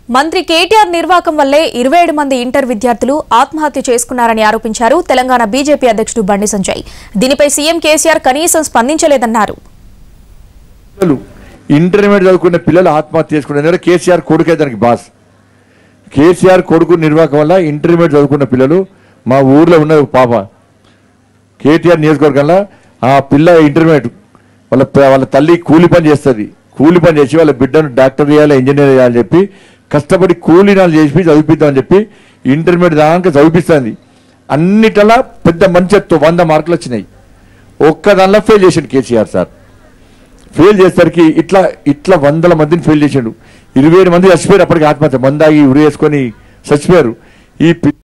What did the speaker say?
మంత్రి కేటీఆర్ నిర్వాకం వల్లే ఇరవై ఏడు మంది ఇంటర్ విద్యార్థులు ఆత్మహత్య చేసుకున్నారని ఆరోపించారు తెలంగాణ బీజేపీ అధ్యక్షుడు బండి సంజయ్ దీనిపై సీఎం కేసీఆర్ కనీసం స్పందించలేదన్నారు పిల్లలు ఇంటర్మీడియట్ చదువుకున్న పిల్లలు ఆత్మహత్య చేసుకున్నారు ఎందుకంటే కేసీఆర్ కొడుకే దానికి బాస్ కేసీఆర్ కొడుకు నిర్వాహకం వల్ల ఇంటర్మీడియట్ చదువుకున్న పిల్లలు మా ఊర్లో ఉన్న ఒక పాప కేటీఆర్ నియోజకవర్గంలో ఆ పిల్ల ఇంటర్మీడియట్ వాళ్ళ ప- వాళ్ళ తల్లి కూలి పని చేస్తుంది కూలి పని చేసి వాళ్ళ బిడ్డను డాక్టర్ చేయాలి ఇంజనీర్ చేయాలని చెప్పి కష్టపడి కూలీ నాలు చేసి చదివిద్దామని చెప్పి ఇంటర్మీడియట్ దాకా చదివిస్తుంది అన్నిటలా పెద్ద మంచి ఎత్తు వంద మార్కులు వచ్చినాయి ఒక్క దానిలో ఫెయిల్ చేసిండు కేసీఆర్ సార్ ఫెయిల్ చేసేసరికి ఇట్లా ఇట్లా వందల మందిని ఫెయిల్ చేసిండు ఇరవై ఏడు మంది చచ్చిపోయారు అప్పటికి ఆత్మహత్య మందాగి ఉరి వేసుకొని చచ్చిపోయారు ఈ పి-